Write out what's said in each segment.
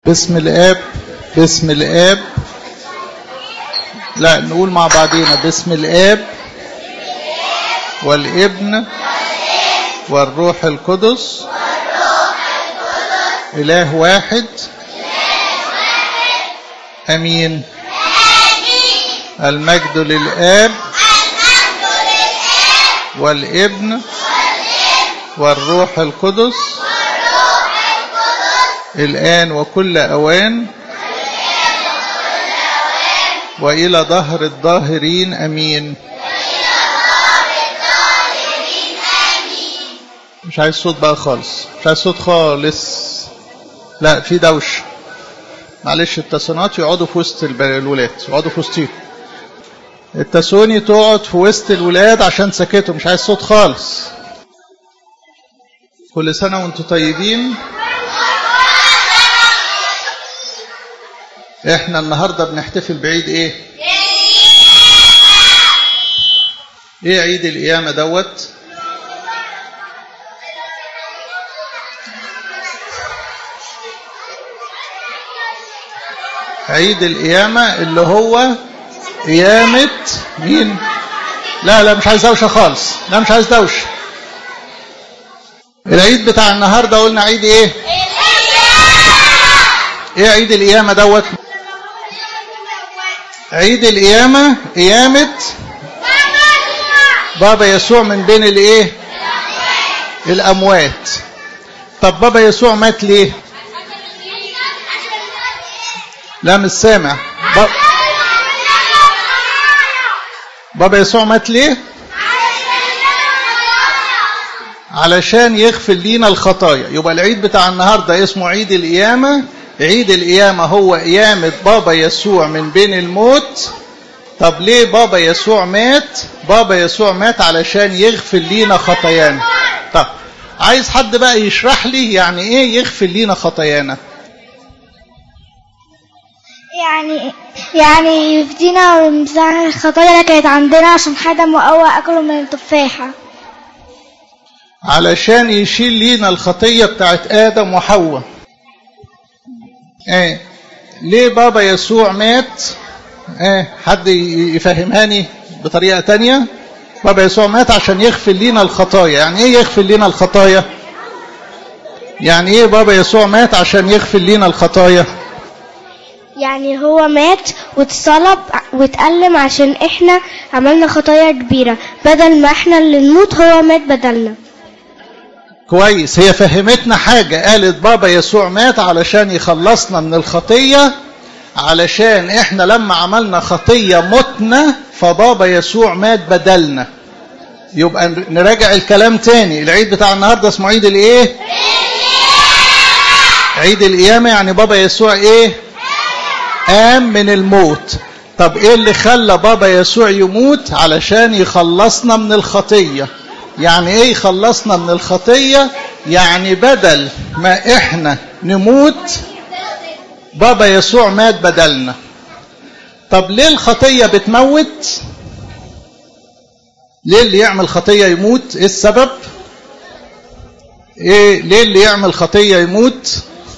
باسم الآب باسم الآب لا نقول مع بعضينا باسم الآب والابن والروح القدس إله واحد أمين المجد للآب والابن والروح القدس الآن وكل أوان وإلى ظهر الظاهرين أمين مش عايز صوت بقى خالص مش عايز صوت خالص لا في دوش معلش التسونات يقعدوا في وسط الولاد يقعدوا في وسطيهم التسوني تقعد في وسط الولاد عشان سكتوا مش عايز صوت خالص كل سنة وانتم طيبين احنا النهاردة بنحتفل بعيد ايه ايه عيد القيامة دوت عيد القيامة اللي هو قيامة مين لا لا مش عايز دوشة خالص لا مش عايز دوشة العيد بتاع النهاردة قلنا عيد ايه ايه عيد القيامة دوت عيد القيامة قيامة بابا يسوع من بين الايه الاموات طب بابا يسوع مات ليه لا مش سامع ب... بابا يسوع مات ليه علشان يغفر لينا الخطايا يبقى العيد بتاع النهارده اسمه عيد القيامه عيد القيامه هو قيامه بابا يسوع من بين الموت طب ليه بابا يسوع مات بابا يسوع مات علشان يغفر لينا خطايانا طب عايز حد بقى يشرح لي يعني ايه يغفر لينا خطايانا يعني يعني يفدينا ويمسح الخطايا اللي كانت عندنا عشان حدا وقوى أكله من التفاحة علشان يشيل لينا الخطية بتاعت آدم وحواء ايه ليه بابا يسوع مات ايه حد يفهمهاني بطريقة تانية بابا يسوع مات عشان يغفر لينا الخطايا يعني ايه يغفر لينا الخطايا يعني ايه بابا يسوع مات عشان يغفر لينا الخطايا يعني هو مات واتصلب واتألم عشان احنا عملنا خطايا كبيرة بدل ما احنا اللي نموت هو مات بدلنا كويس هي فهمتنا حاجة قالت بابا يسوع مات علشان يخلصنا من الخطية علشان احنا لما عملنا خطية متنا فبابا يسوع مات بدلنا يبقى نراجع الكلام تاني العيد بتاع النهاردة اسمه عيد الايه عيد القيامة يعني بابا يسوع ايه قام من الموت طب ايه اللي خلى بابا يسوع يموت علشان يخلصنا من الخطية يعني ايه يخلصنا من الخطية يعني بدل ما احنا نموت بابا يسوع مات بدلنا طب ليه الخطية بتموت ليه اللي يعمل خطية يموت ايه السبب ايه ليه اللي يعمل خطية يموت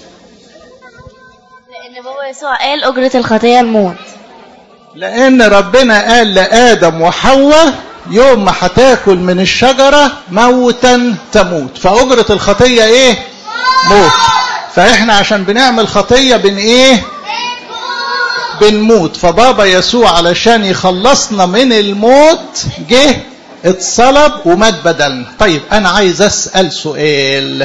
لأن بابا يسوع قال أجرة الخطية الموت لأن ربنا قال لآدم وحواء يوم ما هتاكل من الشجرة موتا تموت فأجرة الخطية إيه؟ موت فإحنا عشان بنعمل خطية بن إيه؟ بنموت فبابا يسوع علشان يخلصنا من الموت جه اتصلب ومات بدلنا طيب أنا عايز أسأل سؤال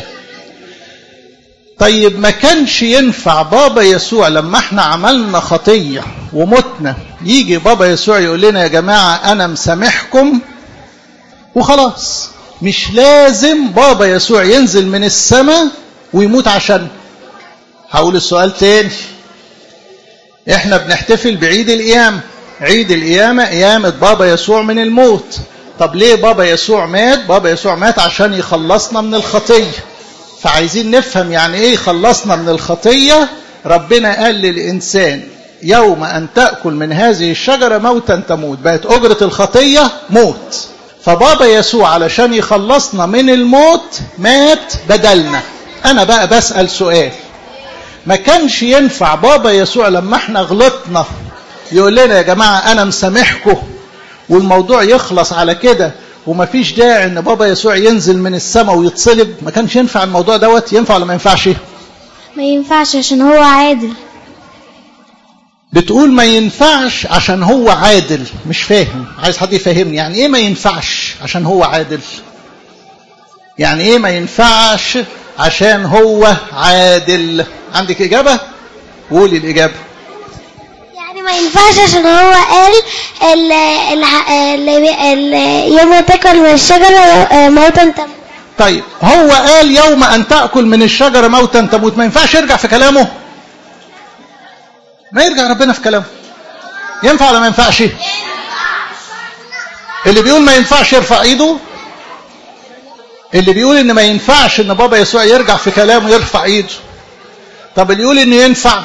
طيب ما كانش ينفع بابا يسوع لما احنا عملنا خطية ومتنا يجي بابا يسوع يقول لنا يا جماعة أنا مسامحكم وخلاص مش لازم بابا يسوع ينزل من السماء ويموت عشان هقول السؤال تاني احنا بنحتفل بعيد القيامة عيد القيامة قيامة بابا يسوع من الموت طب ليه بابا يسوع مات بابا يسوع مات عشان يخلصنا من الخطيه فعايزين نفهم يعني ايه خلصنا من الخطية ربنا قال للإنسان يوم أن تأكل من هذه الشجرة موتا تموت بقت أجرة الخطية موت فبابا يسوع علشان يخلصنا من الموت مات بدلنا أنا بقى بسأل سؤال ما كانش ينفع بابا يسوع لما احنا غلطنا يقول لنا يا جماعة أنا مسامحكم والموضوع يخلص على كده ومفيش داعي ان بابا يسوع ينزل من السماء ويتصلب ما كانش ينفع الموضوع دوت ينفع ولا ما ينفعش ما ينفعش عشان هو عادل بتقول ما ينفعش عشان هو عادل مش فاهم عايز حد يفهمني يعني ايه ما ينفعش عشان هو عادل يعني ايه ما ينفعش عشان هو عادل عندك اجابه قولي الاجابه يعني ما ينفعش عشان هو قال ال ال ال ال يوم ما تاكل من الشجرة موتا تموت طيب هو قال يوم ان تاكل من الشجره موتا تموت ما ينفعش يرجع في كلامه ما يرجع ربنا في كلامه ينفع ولا ما ينفعش اللي بيقول ما ينفعش يرفع ايده اللي بيقول ان ما ينفعش ان بابا يسوع يرجع في كلامه يرفع ايده طب اللي يقول انه ينفع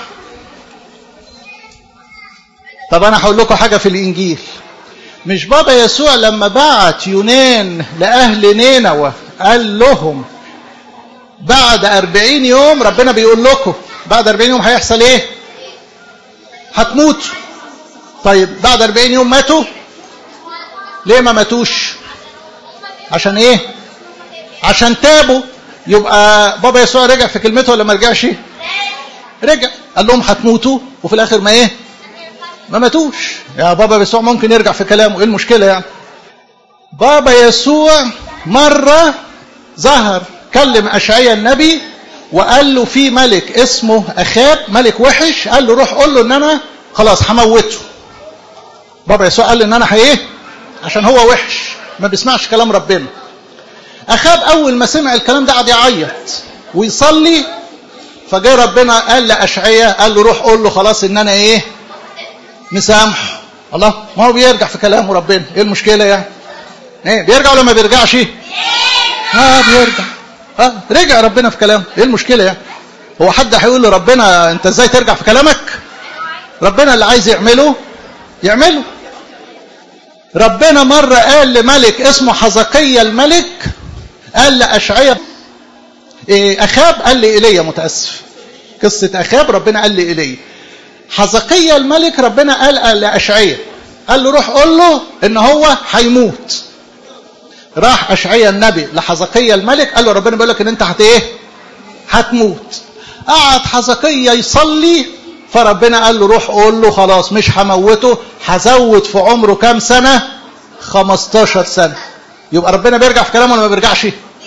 طب انا هقول لكم حاجه في الانجيل مش بابا يسوع لما بعت يونان لاهل نينوى قال لهم بعد أربعين يوم ربنا بيقول لكم بعد أربعين يوم هيحصل ايه هتموتوا طيب بعد أربعين يوم ماتوا ليه ما ماتوش عشان ايه عشان تابوا يبقى بابا يسوع رجع في كلمته ولا ما رجعش رجع قال لهم هتموتوا وفي الاخر ما ايه ما ماتوش يا بابا يسوع ممكن يرجع في كلامه ايه المشكله يعني بابا يسوع مره ظهر كلم اشعيا النبي وقال له في ملك اسمه اخاب ملك وحش قال له روح قول له ان انا خلاص هموته بابا يسوع قال ان انا ايه عشان هو وحش ما بيسمعش كلام ربنا اخاب اول ما سمع الكلام ده قعد يعيط ويصلي فجاء ربنا قال لاشعيا قال له روح قول له خلاص ان انا ايه مسامحه الله ما هو بيرجع في كلامه ربنا ايه المشكله يعني ايه بيرجع ولا ما بيرجعش اه بيرجع اه رجع ربنا في كلامه ايه المشكله يعني هو حد هيقول لربنا انت ازاي ترجع في كلامك ربنا اللي عايز يعمله يعمله ربنا مرة قال لملك اسمه حزقية الملك قال لأشعية إيه أخاب قال لي إيليا متأسف قصة أخاب ربنا قال لي إيليا حزقية الملك ربنا قال, قال لأشعية قال له روح قول له إن هو هيموت راح أشعية النبي لحزقية الملك قال له ربنا بيقول لك إن أنت هت إيه؟ هتموت قعد حزقية يصلي فربنا قال له روح قول له خلاص مش هموته هزود في عمره كام سنة 15 سنة يبقى ربنا بيرجع في كلامه ولا ما بيرجعش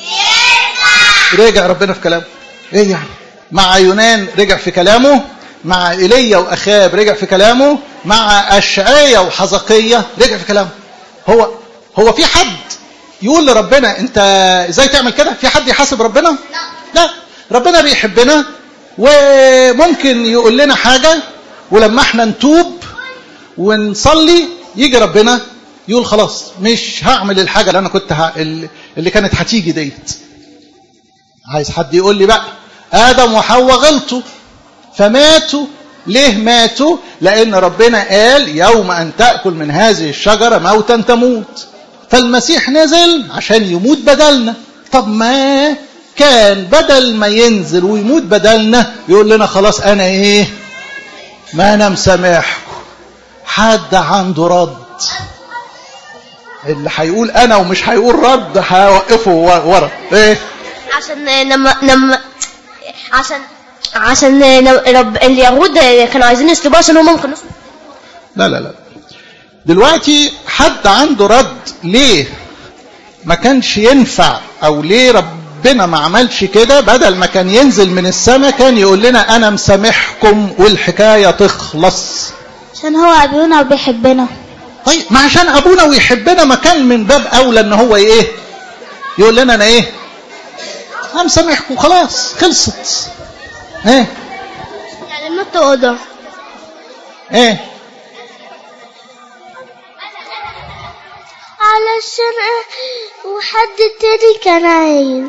رجع ربنا في كلامه ايه يعني مع يونان رجع في كلامه مع ايليا واخاب رجع في كلامه مع اشعيا وحزقية رجع في كلامه هو هو في حد يقول لربنا انت ازاي تعمل كده في حد يحاسب ربنا لا ربنا بيحبنا وممكن يقول لنا حاجة ولما احنا نتوب ونصلي يجي ربنا يقول خلاص مش هعمل الحاجة اللي انا كنت ه... اللي كانت هتيجي ديت عايز حد يقول لي بقى ادم وحواء غلطوا فماتوا ليه ماتوا لان ربنا قال يوم ان تاكل من هذه الشجره موتا تموت فالمسيح نزل عشان يموت بدلنا طب ما كان بدل ما ينزل ويموت بدلنا يقول لنا خلاص انا ايه ما انا مسامحكم حد عنده رد اللي هيقول انا ومش هيقول رد هوقفه ورا ايه عشان لما لما عشان عشان رب اليهود كانوا عايزين يسلبوه عشان هم ما كانوش لا لا لا دلوقتي حد عنده رد ليه ما كانش ينفع او ليه ربنا ما عملش كده بدل ما كان ينزل من السماء كان يقول لنا انا مسامحكم والحكايه تخلص عشان هو ابونا وبيحبنا طيب ما عشان ابونا ويحبنا ما كان من باب اولى ان هو ايه يقول لنا انا ايه انا مسامحكم خلاص خلصت ايه يعني نط اوضه ايه علشان وحد تاني كان عايز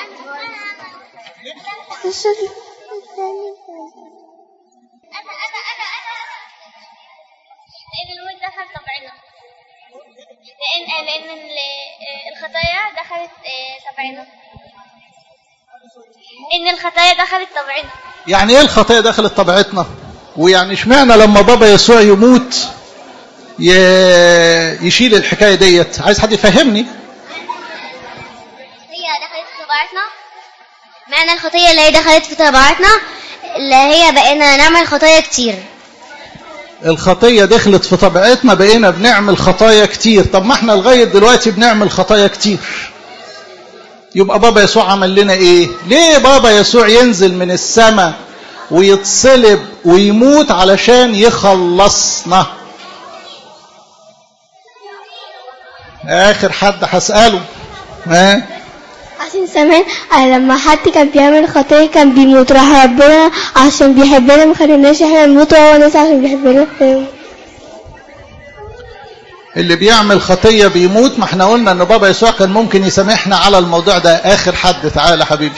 عشان لأن الموت دخل طبعنا لأن لأن الخطايا دخلت طبعنا إن الخطايا دخلت طبعنا يعني ايه الخطيه دخلت طبيعتنا ويعني اشمعنى لما بابا يسوع يموت ي- يشيل الحكايه ديت عايز حد يفهمني هي دخلت في طبيعتنا معنى الخطية اللي هي دخلت في طبيعتنا اللي هي بقينا نعمل خطايا كتير الخطيه دخلت في طبيعتنا بقينا بنعمل خطايا كتير طب ما احنا لغايه دلوقتي بنعمل خطايا كتير يبقى بابا يسوع عمل لنا ايه ليه بابا يسوع ينزل من السماء ويتصلب ويموت علشان يخلصنا اخر حد هساله ها عشان زمان لما حد كان بيعمل خطية كان بيموت راح ربنا عشان بيحبنا ما خليناش احنا نموت وهو ناس عشان بيحبنا اللي بيعمل خطيه بيموت ما احنا قلنا ان بابا يسوع كان ممكن يسامحنا على الموضوع ده اخر حد تعالى حبيبي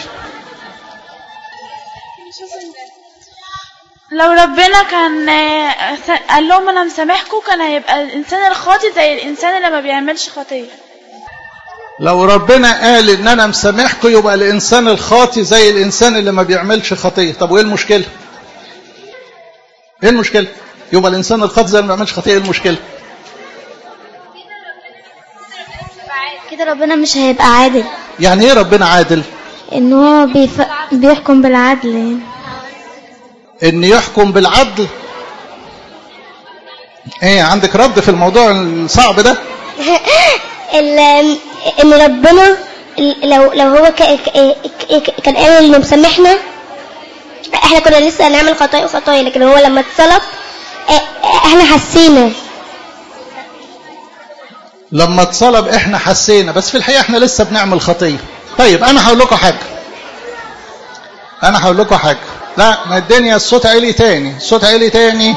لو ربنا كان آه، س- قال لهم انا مسامحكم كان هيبقى الانسان الخاطي زي الانسان اللي ما بيعملش خطيه لو ربنا قال ان انا مسامحكم يبقى الانسان الخاطي زي الانسان اللي ما بيعملش خطيه طب وايه المشكله ايه المشكله يبقى الانسان الخاطي زي اللي ما بيعملش خطيه ايه المشكله كده ربنا مش هيبقى عادل يعني ايه ربنا عادل ان هو بيف... بيحكم بالعدل يعني ان يحكم بالعدل ايه عندك رد في الموضوع الصعب ده ال- ان ربنا لو لو هو ك... ك... ك... كان قال انه مسامحنا احنا كنا لسه هنعمل خطايا وخطايا لكن هو لما اتصلب اه، احنا حسينا لما اتصلب احنا حسينا بس في الحقيقه احنا لسه بنعمل خطيه طيب انا هقول لكم حاجه انا هقول لكم حاجه لا ما الدنيا الصوت عالي تاني الصوت عالي تاني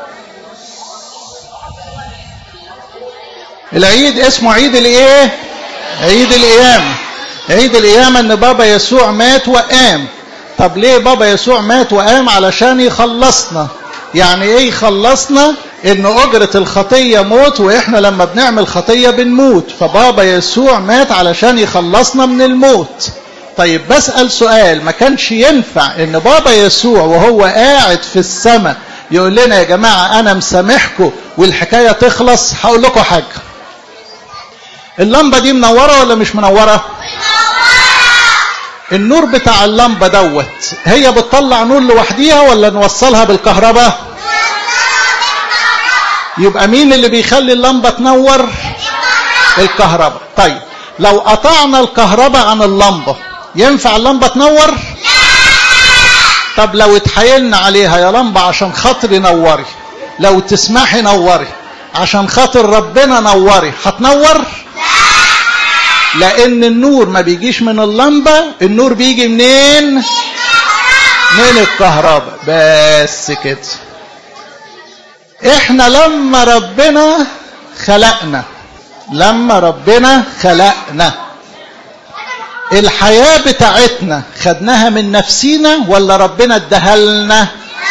العيد اسمه عيد الايه عيد القيامه عيد القيامه ان بابا يسوع مات وقام طب ليه بابا يسوع مات وقام علشان يخلصنا يعني ايه يخلصنا ان اجرة الخطية موت واحنا لما بنعمل خطية بنموت فبابا يسوع مات علشان يخلصنا من الموت طيب بسأل سؤال ما كانش ينفع ان بابا يسوع وهو قاعد في السماء يقول لنا يا جماعة انا مسامحكم والحكاية تخلص هقول لكم حاجة اللمبة دي منورة ولا مش منورة النور بتاع اللمبة دوت هي بتطلع نور لوحديها ولا نوصلها بالكهرباء يبقى مين اللي بيخلي اللمبة تنور الكهرباء طيب لو قطعنا الكهرباء عن اللمبة ينفع اللمبة تنور طب لو اتحايلنا عليها يا لمبة عشان خاطري نوري لو تسمحي نوري عشان خاطر ربنا نوري هتنور لان النور ما بيجيش من اللمبة النور بيجي منين من الكهرباء بس كده احنا لما ربنا خلقنا لما ربنا خلقنا الحياة بتاعتنا خدناها من نفسينا ولا ربنا اداها لنا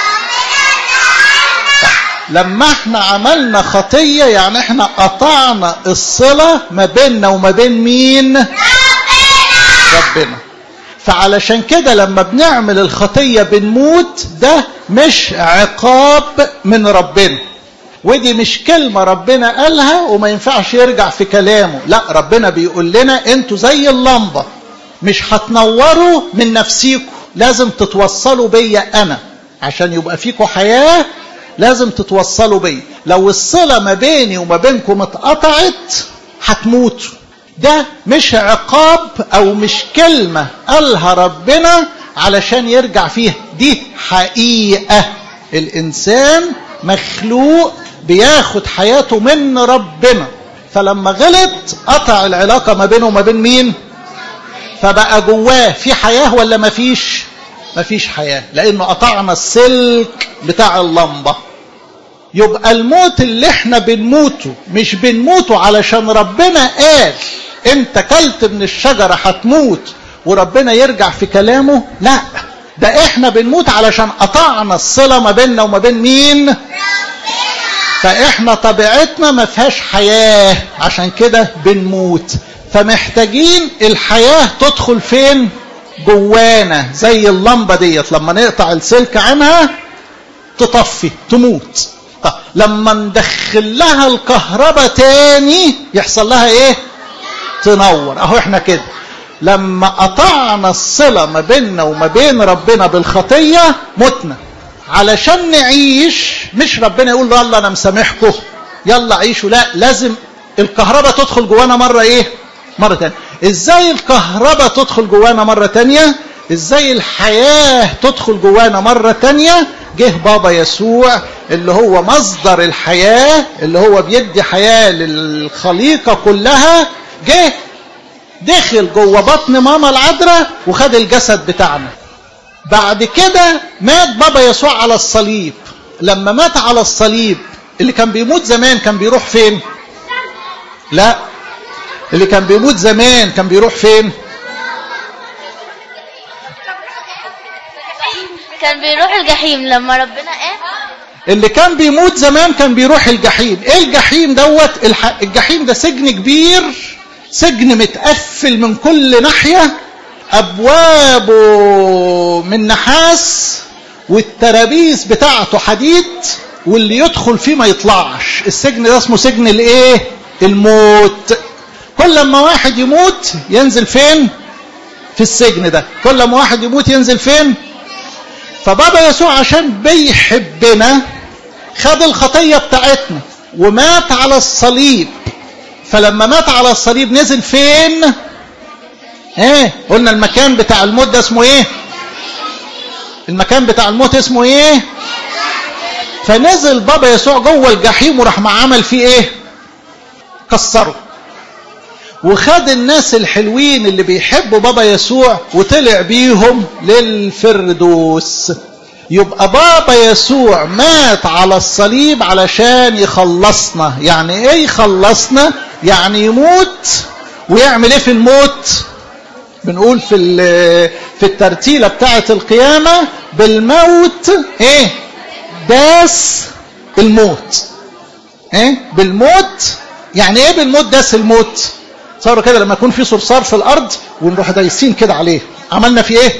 لما احنا عملنا خطية يعني احنا قطعنا الصلة ما بيننا وما بين مين ربنا فعلشان كده لما بنعمل الخطية بنموت ده مش عقاب من ربنا ودي مش كلمة ربنا قالها وما ينفعش يرجع في كلامه لا ربنا بيقول لنا انتوا زي اللمبة مش هتنوروا من نفسيكم لازم تتوصلوا بيا انا عشان يبقى فيكم حياة لازم تتوصلوا بيا لو الصلة ما بيني وما بينكم اتقطعت هتموتوا ده مش عقاب او مش كلمة قالها ربنا علشان يرجع فيها دي حقيقة الانسان مخلوق بياخد حياته من ربنا فلما غلط قطع العلاقة ما بينه وما بين مين فبقى جواه في حياة ولا ما فيش ما فيش حياة لانه قطعنا السلك بتاع اللمبة يبقى الموت اللي احنا بنموته مش بنموته علشان ربنا قال انت كلت من الشجرة هتموت وربنا يرجع في كلامه لا ده احنا بنموت علشان قطعنا الصلة ما بيننا وما بين مين فاحنا طبيعتنا ما فيهاش حياة عشان كده بنموت فمحتاجين الحياة تدخل فين جوانا زي اللمبة ديت لما نقطع السلك عنها تطفي تموت طب لما ندخل لها الكهرباء تاني يحصل لها ايه تنور اهو احنا كده لما قطعنا الصلة ما بيننا وما بين ربنا بالخطية متنا علشان نعيش مش ربنا يقول يلا انا مسامحكم يلا عيشوا لا لازم الكهرباء تدخل جوانا مرة ايه مرة تانية ازاي الكهرباء تدخل جوانا مرة تانية ازاي الحياة تدخل جوانا مرة تانية جه بابا يسوع اللي هو مصدر الحياة اللي هو بيدي حياة للخليقة كلها جه دخل جوه بطن ماما العذراء وخد الجسد بتاعنا بعد كده مات بابا يسوع على الصليب لما مات على الصليب اللي كان بيموت زمان كان بيروح فين لا اللي كان بيموت زمان كان بيروح فين كان بيروح الجحيم لما ربنا قام اللي كان بيموت زمان كان بيروح الجحيم ايه الجحيم دوت الح... الجحيم ده سجن كبير سجن متقفل من كل ناحية ابوابه من نحاس والترابيس بتاعته حديد واللي يدخل فيه ما يطلعش السجن ده اسمه سجن الايه الموت كل ما واحد يموت ينزل فين في السجن ده كل ما واحد يموت ينزل فين فبابا يسوع عشان بيحبنا خد الخطية بتاعتنا ومات على الصليب فلما مات على الصليب نزل فين ايه قلنا المكان بتاع الموت ده اسمه ايه المكان بتاع الموت اسمه ايه فنزل بابا يسوع جوه الجحيم وراح ما عمل فيه ايه كسره وخد الناس الحلوين اللي بيحبوا بابا يسوع وطلع بيهم للفردوس يبقى بابا يسوع مات على الصليب علشان يخلصنا يعني ايه يخلصنا يعني يموت ويعمل ايه في الموت بنقول في في الترتيله بتاعه القيامه بالموت ايه داس الموت ايه بالموت يعني ايه بالموت داس الموت تصوروا كده لما يكون في صرصار في الارض ونروح دايسين كده عليه عملنا فيه ايه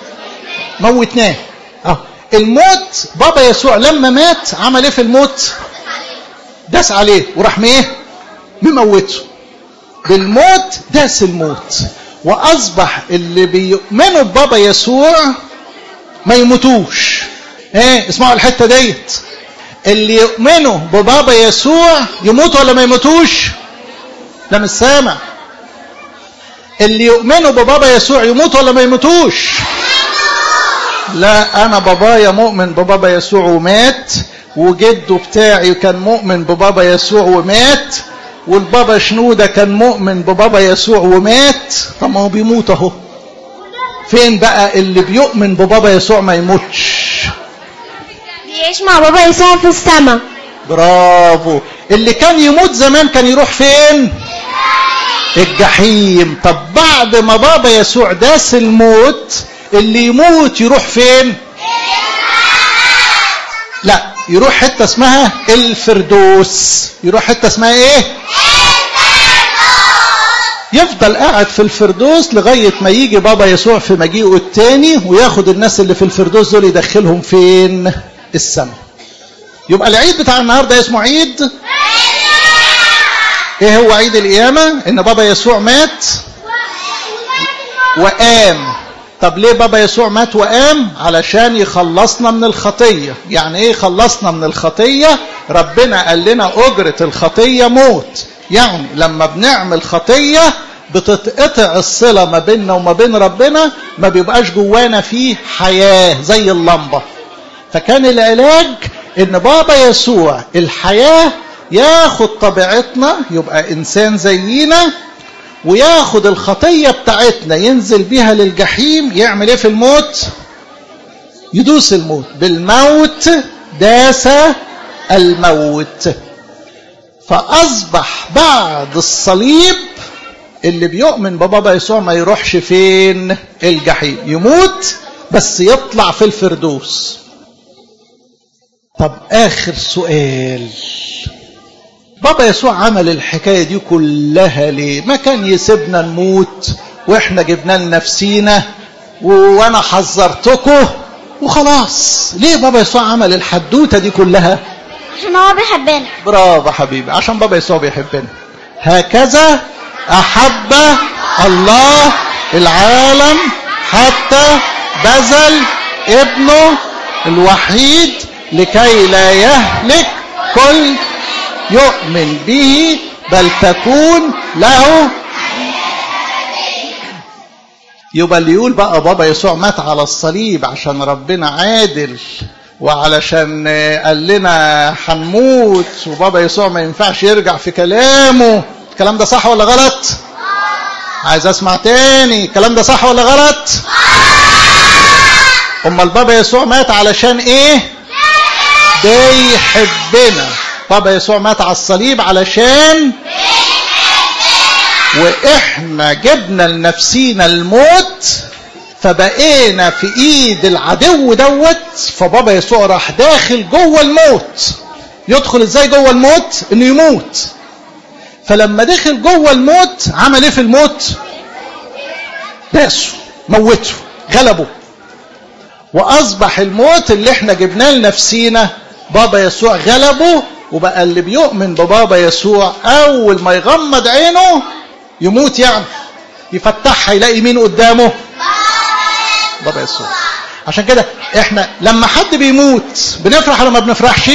موتناه اه الموت بابا يسوع لما مات عمل ايه في الموت داس عليه وراح ايه مموته بالموت داس الموت واصبح اللي بيؤمنوا ببابا يسوع ما يموتوش ايه اسمعوا الحته ديت اللي يؤمنوا ببابا يسوع يموتوا ولا ما يموتوش ده مش سامع اللي يؤمنوا ببابا يسوع يموتوا ولا ما يموتوش لا انا بابايا مؤمن ببابا يسوع ومات وجده بتاعي كان مؤمن ببابا يسوع ومات والبابا شنودة كان مؤمن ببابا يسوع ومات طب ما هو بيموت اهو فين بقى اللي بيؤمن ببابا يسوع ما يموتش بيعيش مع بابا يسوع في السماء برافو اللي كان يموت زمان كان يروح فين الجحيم طب بعد ما بابا يسوع داس الموت اللي يموت يروح فين لا يروح حته اسمها الفردوس يروح حته اسمها ايه يفضل قاعد في الفردوس لغاية ما يجي بابا يسوع في مجيئه التاني وياخد الناس اللي في الفردوس دول يدخلهم فين السماء يبقى العيد بتاع النهارده اسمه عيد ايه هو عيد القيامة ان بابا يسوع مات وقام طب ليه بابا يسوع مات وقام علشان يخلصنا من الخطية يعني ايه خلصنا من الخطية ربنا قال لنا اجرة الخطية موت يعني لما بنعمل خطية بتتقطع الصلة ما بيننا وما بين ربنا ما بيبقاش جوانا فيه حياة زي اللمبة فكان العلاج ان بابا يسوع الحياة ياخد طبيعتنا يبقى انسان زينا وياخد الخطية بتاعتنا ينزل بيها للجحيم يعمل ايه في الموت يدوس الموت بالموت داس الموت فأصبح بعد الصليب اللي بيؤمن ببابا يسوع ما يروحش فين الجحيم يموت بس يطلع في الفردوس طب آخر سؤال بابا يسوع عمل الحكاية دي كلها ليه ما كان يسيبنا نموت واحنا جبنا لنفسينا وانا حذرتكم وخلاص ليه بابا يسوع عمل الحدوته دي كلها عشان هو بيحبنا برافو حبيبي عشان بابا يسوع بيحبنا هكذا احب الله العالم حتى بذل ابنه الوحيد لكي لا يهلك كل يؤمن به بل تكون له يبقى اللي يقول بقى بابا يسوع مات على الصليب عشان ربنا عادل وعلشان قال لنا هنموت وبابا يسوع ما ينفعش يرجع في كلامه الكلام ده صح ولا غلط عايز اسمع تاني الكلام ده صح ولا غلط امال بابا يسوع مات علشان ايه بيحبنا بابا يسوع مات على الصليب علشان واحنا جبنا لنفسينا الموت فبقينا في ايد العدو دوت فبابا يسوع راح داخل جوه الموت يدخل ازاي جوه الموت انه يموت فلما دخل جوه الموت عمل ايه في الموت داسه موته غلبه واصبح الموت اللي احنا جبناه لنفسينا بابا يسوع غلبه وبقى اللي بيؤمن ببابا يسوع اول ما يغمض عينه يموت يعني يفتحها يلاقي مين قدامه بابا يسوع عشان كده احنا لما حد بيموت بنفرح ولا ما بنفرحش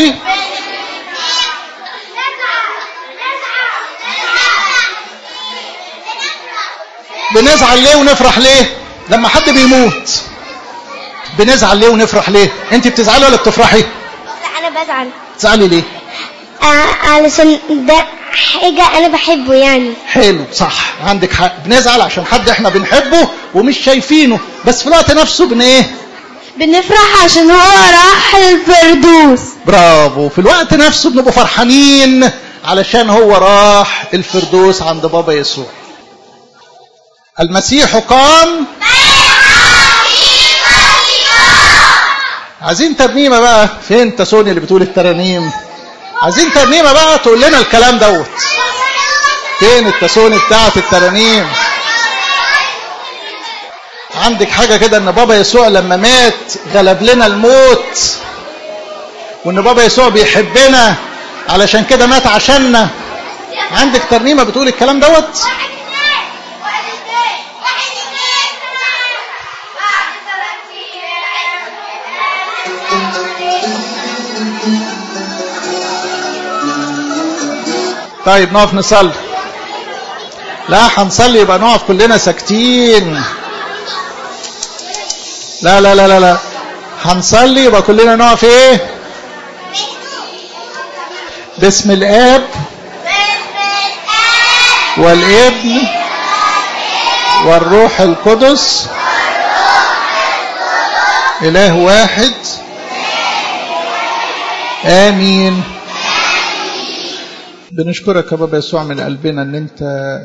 بنزعل ليه ونفرح ليه لما حد بيموت بنزعل ليه ونفرح ليه انت بتزعلي ولا بتفرحي انا بزعل تزعلي ليه آه، علشان ده حاجة انا بحبه يعني حلو صح عندك حق بنزعل عشان حد احنا بنحبه ومش شايفينه بس في الوقت نفسه بن ايه بنفرح عشان هو راح الفردوس برافو في الوقت نفسه بنبقى فرحانين علشان هو راح الفردوس عند بابا يسوع المسيح قام عايزين ترنيمه بقى فين تسوني اللي بتقول الترانيم عايزين ترنيمه بقى تقول لنا الكلام دوت فين التسوني بتاعت الترانيم عندك حاجة كده ان بابا يسوع لما مات غلب لنا الموت وان بابا يسوع بيحبنا علشان كده مات عشاننا عندك ترنيمة بتقول الكلام دوت طيب نقف نصلي لا هنصلي يبقى نقف كلنا ساكتين لا لا لا لا لا هنصلي يبقى كلنا نقف ايه باسم الاب والابن والروح القدس اله واحد امين بنشكرك يا بابا يسوع من قلبنا ان انت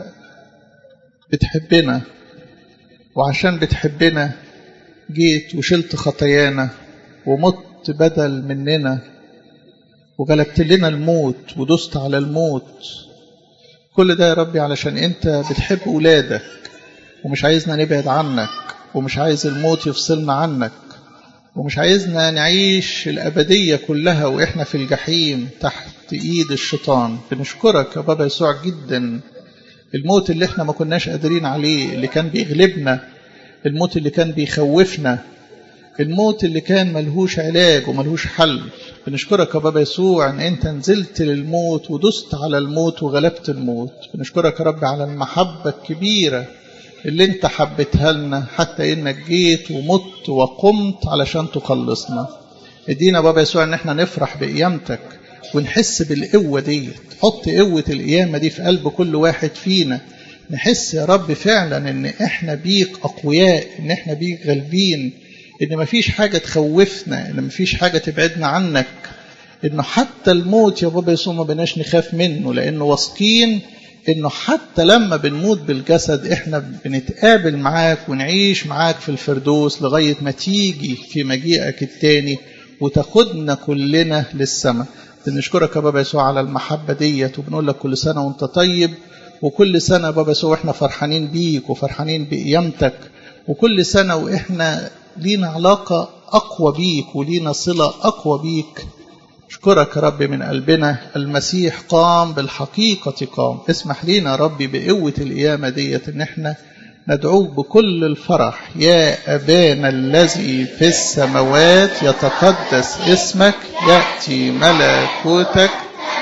بتحبنا وعشان بتحبنا جيت وشلت خطايانا ومت بدل مننا وغلبت لنا الموت ودست على الموت كل ده يا ربي علشان انت بتحب ولادك ومش عايزنا نبعد عنك ومش عايز الموت يفصلنا عنك ومش عايزنا نعيش الأبدية كلها وإحنا في الجحيم تحت إيد الشيطان بنشكرك يا بابا يسوع جدا الموت اللي إحنا ما كناش قادرين عليه اللي كان بيغلبنا الموت اللي كان بيخوفنا الموت اللي كان ملهوش علاج وملهوش حل بنشكرك يا بابا يسوع ان انت نزلت للموت ودست على الموت وغلبت الموت بنشكرك يا رب على المحبة الكبيرة اللي انت حبيتها لنا حتى انك جيت ومت وقمت علشان تخلصنا ادينا بابا يسوع ان احنا نفرح بقيامتك ونحس بالقوة دي حط قوة القيامة دي في قلب كل واحد فينا نحس يا رب فعلا ان احنا بيك اقوياء ان احنا بيك غالبين ان مفيش حاجة تخوفنا ان مفيش حاجة تبعدنا عنك انه حتى الموت يا بابا يسوع ما بناش نخاف منه لانه واثقين انه حتى لما بنموت بالجسد احنا بنتقابل معاك ونعيش معاك في الفردوس لغاية ما تيجي في مجيئك التاني وتاخدنا كلنا للسماء بنشكرك يا بابا يسوع على المحبة ديت وبنقول لك كل سنة وانت طيب وكل سنة بابا يسوع احنا فرحانين بيك وفرحانين بقيامتك وكل سنة وإحنا لينا علاقة أقوى بيك ولينا صلة أقوى بيك أشكرك يا رب من قلبنا المسيح قام بالحقيقة قام اسمح لينا يا رب بقوة القيامة ديت إن إحنا ندعوك بكل الفرح يا أبانا الذي في السماوات يتقدس اسمك يأتي ملكوتك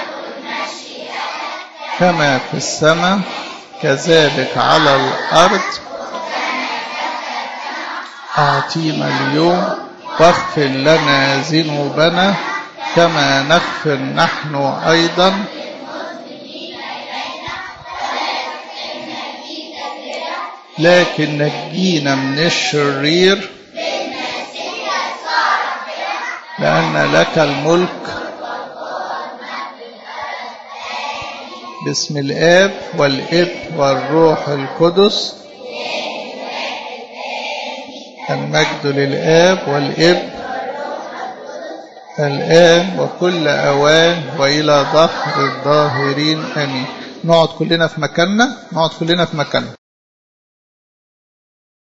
كما في السماء كذلك على الأرض أعطينا اليوم واغفر لنا ذنوبنا كما نغفر نحن أيضا لكن نجينا من الشرير لأن لك الملك باسم الآب والابن والروح القدس المجد للآب والابن الآن وكل أوان وإلى ظهر الظاهرين آمين نقعد كلنا في مكاننا نقعد كلنا في مكاننا